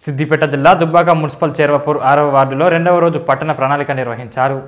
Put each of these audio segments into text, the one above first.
సిద్దిపేట జిల్లా దుబ్బాక మున్సిపల్ చేర్వపూర్ ఆరవ వార్డులో రెండవ రోజు పట్టణ ప్రణాళిక నిర్వహించారు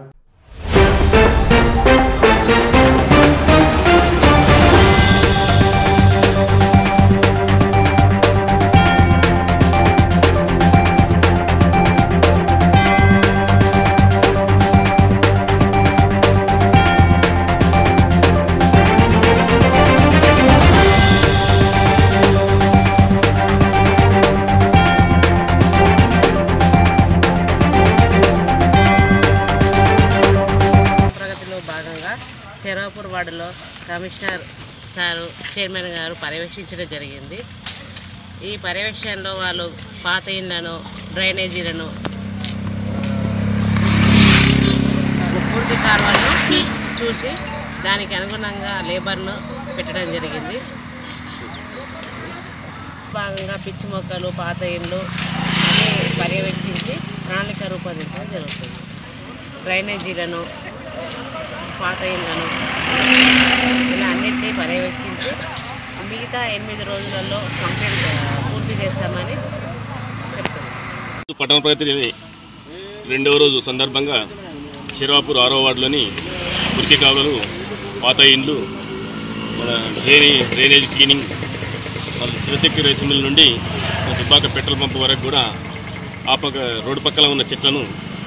ప్రగతిలో భాగంగా చెరవపూర్ వార్డులో కమిషనర్ సారు చైర్మన్ గారు పర్యవేక్షించడం జరిగింది ఈ పర్యవేక్షణలో వాళ్ళు పాత ఇళ్లను డ్రైనేజీలను పూర్తి కాలువలను చూసి దానికి అనుగుణంగా లేబర్ను పెట్టడం జరిగింది భాగంగా పిచ్చి మొక్కలు పాత ఇళ్ళు అన్నీ పర్యవేక్షించి ప్రణాళిక రూపొందించడం జరుగుతుంది డ్రైనేజీలను పాత ఇళ్ళను ఇలా అన్నిటినీ పర్యవేక్షించి మిగతా ఎనిమిది రోజులలో కంప్లీట్ పూర్తి చేస్తామని చెప్తున్నాను పట్టణ ప్రగతి రెండవ రోజు సందర్భంగా చిరాపూర్ ఆరో వార్డులోని మురికి కాలువలు పాత ఇండ్లు మన డ్రైనేజ్ డ్రైనేజ్ క్లీనింగ్ మన శివశక్తి రైస్ మిల్ నుండి మన దుబ్బాక పెట్రోల్ పంప్ వరకు కూడా ఆ పక్క రోడ్డు పక్కన ఉన్న చెట్లను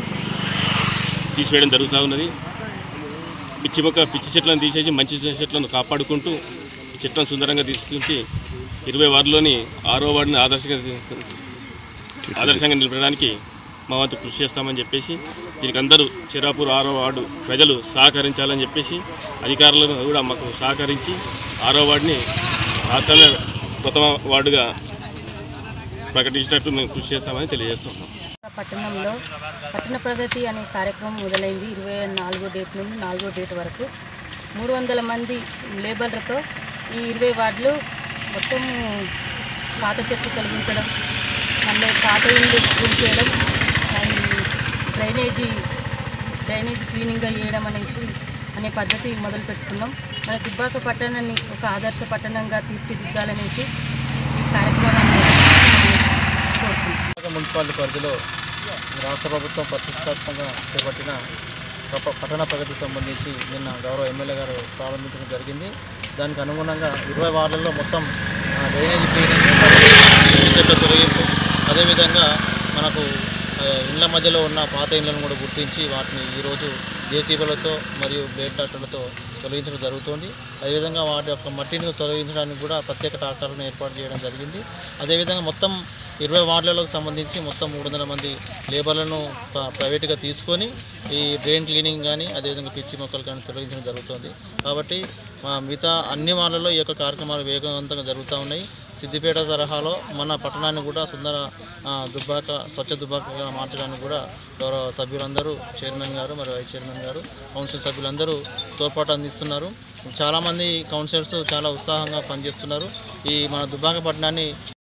తీసివేయడం జరుగుతూ ఉన్నది పిచ్చి మొక్క పిచ్చి చెట్లను తీసేసి మంచి చెట్లను కాపాడుకుంటూ ఈ చెట్లను సుందరంగా తీసుకుంటే ఇరవై వార్డులోని ఆరో వార్డుని ఆదర్శంగా ఆదర్శంగా నిలపడానికి మా వంతు కృషి చేస్తామని చెప్పేసి దీనికి అందరూ చిరాపూర్ ఆరో వార్డు ప్రజలు సహకరించాలని చెప్పేసి అధికారులను కూడా మాకు సహకరించి ఆరో వార్డుని రాష్ట్రంలో ప్రథమ వార్డుగా ప్రకటించినట్టు మేము కృషి చేస్తామని తెలియజేస్తున్నాం పట్టణంలో పట్టణ ప్రగతి అనే కార్యక్రమం మొదలైంది ఇరవై నాలుగో డేట్ నుండి నాలుగో డేట్ వరకు మూడు వందల మంది లేబర్లతో ఈ ఇరవై వార్డులు మొత్తం పాత చెట్లు తొలగించడం మళ్ళీ పాత ఇళ్ళు పూర్తి చేయడం అండ్ డ్రైనేజీ డ్రైనేజీ క్లీనింగ్గా చేయడం అనేసి అనే పద్ధతి మొదలు పెట్టుకున్నాం మన దుబ్బాక పట్టణాన్ని ఒక ఆదర్శ పట్టణంగా తీర్చిదిద్దాలనేసి ఈ కార్యక్రమాన్ని కోరుకుంటున్నాం విశాఖ మున్సిపాలిటీ పరిధిలో రాష్ట్ర ప్రభుత్వం ప్రతిష్టాత్మకంగా చేపట్టిన ప- పట్టణ ప్రగతికి సంబంధించి నిన్న గౌరవ ఎమ్మెల్యే గారు ప్రారంభించడం జరిగింది దానికి అనుగుణంగా ఇరవై వార్డులలో మొత్తం ఆ, డ్రైనేజీ క్లీనింగ్ చెట్ల తొలగింపు అదేవిధంగా మనకు ఆ, ఇళ్ల మధ్యలో ఉన్న పాత ఇళ్లను కూడా గుర్తించి వాటిని ఈరోజు జేసీబీలతో మరియు బ్లేడ్ ట్రాక్టర్లతో తొలగించడం జరుగుతుంది అదేవిధంగా వాటి యొక్క మట్టిని తొలగించడానికి కూడా ప్రత్యేక ట్రాక్టర్లను ఏర్పాటు చేయడం జరిగింది అదేవిధంగా మొత్తం ఇరవై వార్డులకు సంబంధించి మొత్తం మూడు వందల మంది లేబర్లను ప్ర- ప్రైవేట్గా తీసుకొని ఈ డ్రైన్ క్లీనింగ్ కానీ అదేవిధంగా పిచ్చి మొక్కలు కానీ తొలగించడం జరుగుతుంది కాబట్టి మా మిగతా అన్ని వార్డులలో ఈ యొక్క కార్యక్రమాలు వేగవంతంగా జరుగుతూ ఉన్నాయి సిద్దిపేట తరహాలో మన పట్టణాన్ని కూడా సుందర ఆ, దుబ్బాక స్వచ్ఛ దుబ్బాకగా మార్చడానికి కూడా గౌరవ సభ్యులందరూ చైర్మన్ గారు మరియు వైస్ చైర్మన్ గారు కౌన్సిల్ సభ్యులందరూ తోడ్పాటు అందిస్తున్నారు చాలామంది కౌన్సిలర్స్ చాలా ఉత్సాహంగా పనిచేస్తున్నారు ఈ మన దుబ్బాక పట్టణాన్ని